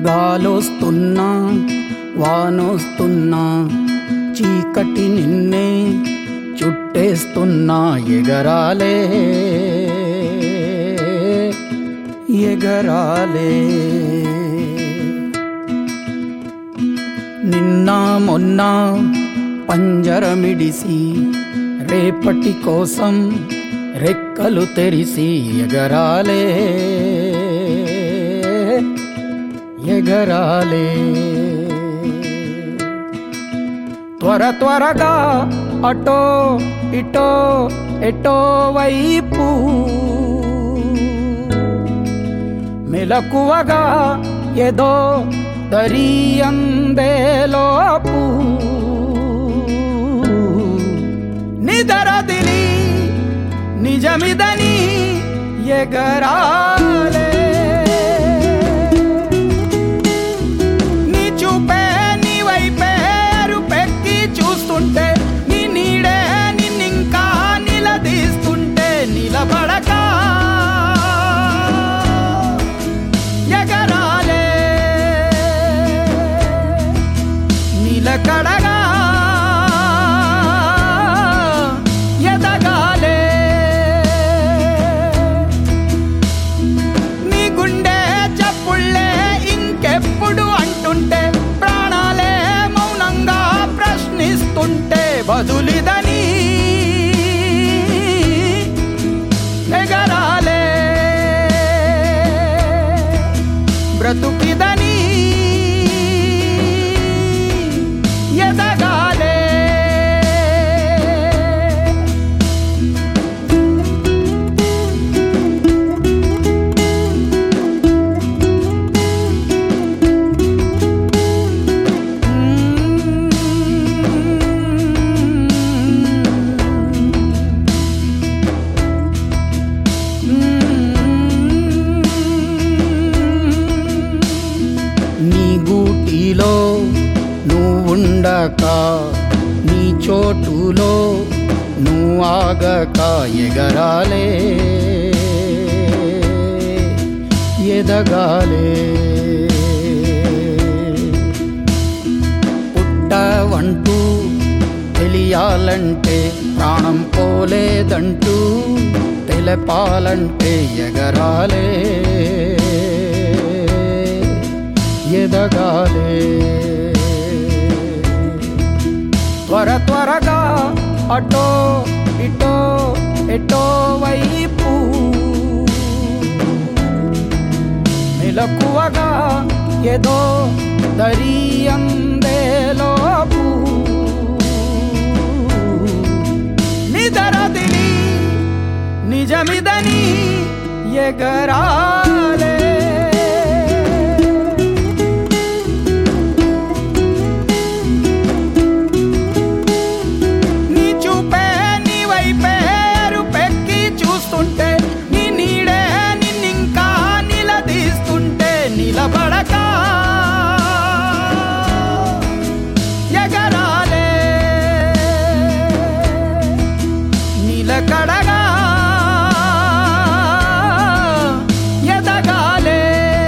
గాలొస్తున్నా వానొస్తున్నా చీకటి నిన్నే చుట్టేస్తున్నా ఎగరాలే ఎగరాలే నిన్న మొన్న పంజరమిడిసి రేపటి కోసం రెక్కలు తెరిసి ఎగరాలే ఎగరాలే త్వర త్వరగా అటో ఇటో ఎటో వైపు మెలకువగా ఏదో దరియందేలోపు నిదరదిలి నిజమిదని ఎగరాలే నీ చూపే నీ వైపే పెక్కి చూస్తుంటే నీ నీడే నిన్నింకా నిలదీస్తుంటే నిలబడక ఎగరాలే నిలకడగా ఎదగాలే నీ గుండె చప్పుళ్ళే ఇంకెప్పుడు అంటుంటే ప్రాణాలే మౌనంగా ప్రశ్నిస్తుంటే బదులిదని ఎగరాలే బ్రతుకిదని ఎదగాలే నీ గూటిలో నువ్వుండక నీ చోటులో నువ్వు ఆగక ఎగరాలే ఎదగాలే పుట్టవంటూ తెలియాలంటే ప్రాణం పోలేదంటూ తెలపాలంటే ఎగరాలే ఎదగాలే త్వర త్వరగా అటో ఇటో ఎటో వైపు మెలకువగా ఏదో దరియందేలోపు నిదరదిని నిజమిదని ఎగరాలే నీ చూపే నీ వైపే పెక్కి చూస్తుంటే నీ నీడే నిన్నింకా నిలదీస్తుంటే నిలబడక ఎగరాలే నిలకడగా ఎదగాలే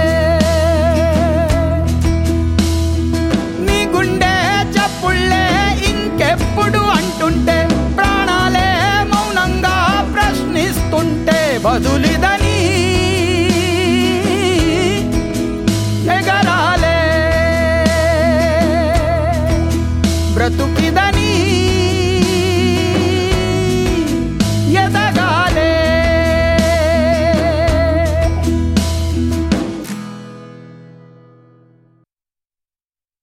నీ గుండె చప్పుళ్ళే ఇంకెప్పుడు అంటుంటే ప్రాణాలే మౌనంగా ప్రశ్నిస్తుంటే బదులు